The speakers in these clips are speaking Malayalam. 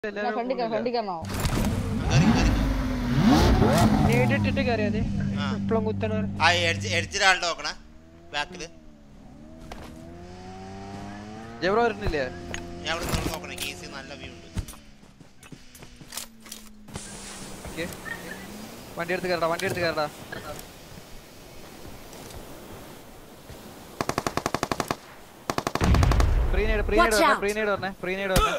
എല്ലാവരും ഫ്രണ്ടിൽ പോകുന്നില്ല. ഫ്രണ്ടിൽ കയറണോ നേടിട്ടിട്ട് കയറിയത് ആ. ഇപ്പളും കുത്തണ ആ എഡ്ജ് എഡ്ജിലാളുടെ നോക്കണേ ബാക്കില് ജബ്രോ വരുന്നില്ലേ ഞാൻ ഇവിടെ നിന്ന് നോക്കണേ കേസി നല്ല വ്യൂ ഉണ്ട് ഓക്കെ വണ്ടി എടുത്ത് കയറടാ വണ്ടി എടുത്ത് കയറടാ പ്രീനേഡ് പ്രീനേഡ് Watch പറഞ്ഞേ out. പ്രീനേഡ് പറഞ്ഞേ പ്രീനേഡ് പറഞ്ഞേ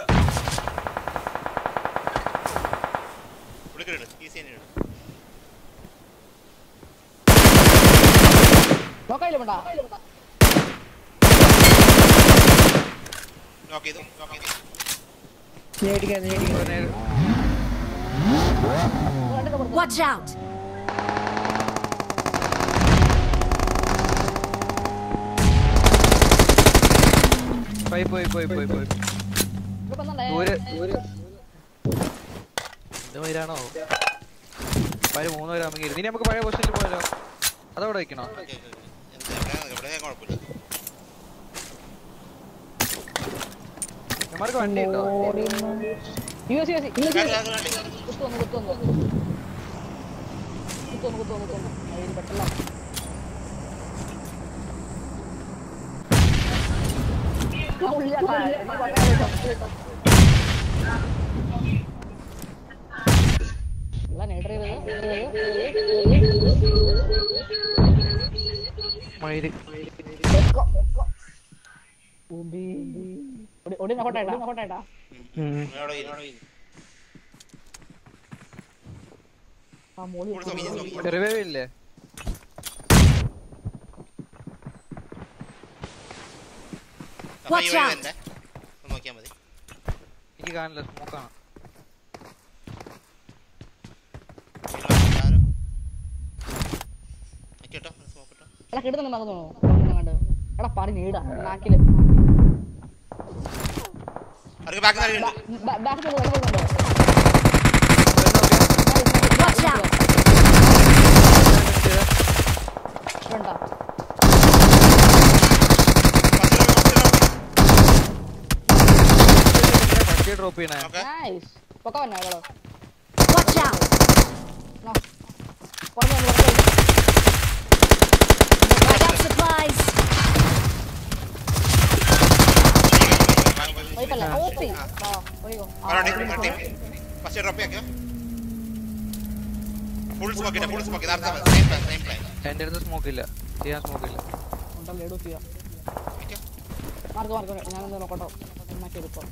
വിളിക്കരുത് കേസി തന്നെ ഇടും നോക്കായില്ല വേണ്ട നോക്ക് ചെയ്തു നോക്ക് ചെയ്തു നേടിക്കാൻ നേടിക്കാൻ പ്രീനേഡ് Watch out! പോയി പോയി പോയി പോയി പോയി ഇവിടെ വന്നേ ദൂരെ എന്ത് പേരാണോ പഴയ മൂന്ന് പേരാണെങ്കിൽ ഇനി നമുക്ക് പഴയ പൊസിഷനിൽ പോയാലോ അതവിടെ വെക്കണോ ഓക്കെ ഓക്കെ എന്താ എവിടെ എവിടെ കുഴപ്പമില്ല ഇവന്മാർക്ക് വണ്ടി ഉണ്ടോ U S U S English വേണ്ട, വേണ്ട, വേണ്ട. കുത്തു വന്നു കുത്തു വന്നു കുത്തു വന്നു കുത്തു വന്നു കുത്തു വന്നു അതിന് പെട്ടെന്ന് ആ ഉള്ളിലാ എന്നെ കൊല്ലാൻ ഇല്ല നേടറി മയില് ഒടി നോക്കട്ടെ നോക്കട്ടെ അവിടെ ഇരി. ആ മോളി ഇവിടെ നോക്കി, ഇവിടെ നോക്കി. റിവൈവ് ഇല്ലേ അപ്പൊ ഈ Watch വഴി out. വരണ്ടേ? ഒന്ന് നോക്കിയാ മതി എനിക്ക് കാണില്ല സ്മോക്കാണ് ആരോ? നിക്കട്ടോ, ഒന്ന് smoke ഇട്ടോ. എടാ കിടന്നു മറന്നു അങ്ങോട്ട് എടാ പറി നീടാ നാക്കില് അവർക്ക് back ന്ന് ആരെങ്കിലും ഉണ്ട്? ബാക്ക് കൊണ്ടുണ്ടോ Watch out! വേണ്ട പത്ത് രൂപ, പത്ത് രൂപ. വണ്ടി ഡ്രോപ്പ് ചെയ്യണേ Okay. നൈസ് പൊക്ക വന്നെ എടോ Watch out! പുറമെ ഒന്ന് പുറത്ത് വരൂ. I got supplies! വൈപ്പല്ല ഓപ്പി ആ ഒയ്യോ അവരുടെ team, അവരുടെ team. First drop ചെയ്യാക്കിയോ? Full smoke ഇട്ടേ, full smoke. ഇതാ അടുത്ത same plan, same plan. എന്റെ അടുത്ത് സ്മോക്ക് ഇല്ല ചെയ്യാൻ സ്മോക്ക് ഇല്ല ഉണ്ടല്ലോ എടുത്ത് ചെയ്യാം നിക്കോ. മാർക്ക് മാർക്ക് ഞാനൊന്ന് നോക്കട്ടോ മാറ്റി എടുക്കാം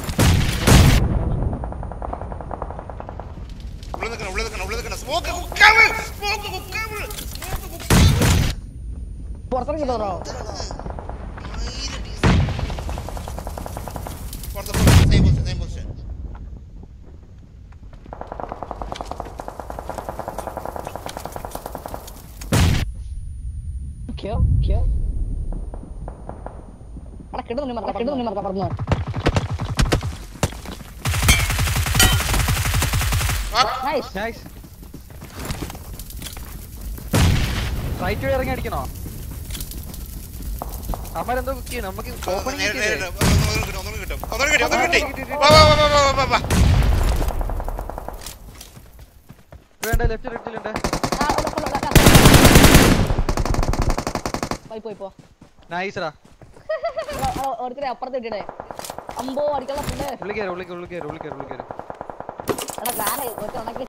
ഉള്ളിൽ നിൽക്കണം, ഉള്ളിൽ നിൽക്കണം, ഉള്ളിൽ നിൽക്കണം. Smoke, കുക്കാവ്, smoke, കുക്കാവ്, smoke, കുക്കാവ്. പുറത്തേക്ക് കിട്ടോ ആയിരം piece. പുറത്ത്, പുറത്ത്, same position, same position. ക്യോ ക്യോ എടാ കിടന്നു മറക്ക കിടന്നു മറക്ക പറഞ്ഞു Up. നൈസ് നൈസ് റൈറ്റ് വഴി ഇറങ്ങി അടിക്കണോ അമ്മരെന്തോ കുക്ക് ചെയ്യണം നമുക്ക് ഓപ്പണിംഗ് നേരെ, നേരെ, നേരെ. ഒന്നുകൂടി കിട്ടും, ഒന്നുകൂടി കിട്ടും. ഒന്നുകൂടി കിട്ടി, ഒന്നുകൂടി കിട്ടി. വാ, വാ, വാ, വാ, വാ, വാ, വാ. വേണ്ട ലെഫ്റ്റ് റൈറ്റിലുണ്ട് പോയി പോയി പോ നൈസറാ ഓരോരുത്തരെ അപ്പുറത്ത് ഇട്ടിടേ അമ്പോ അടിക്കാനുള്ള ഫുഡ് ഉള്ളി കയറി ഉള്ളി ഉള്ളി കയറി ഉള്ളി കയറി ഉള്ളി കയറി എടാ ഞാനേ ഒറ്റ ഉണക്കി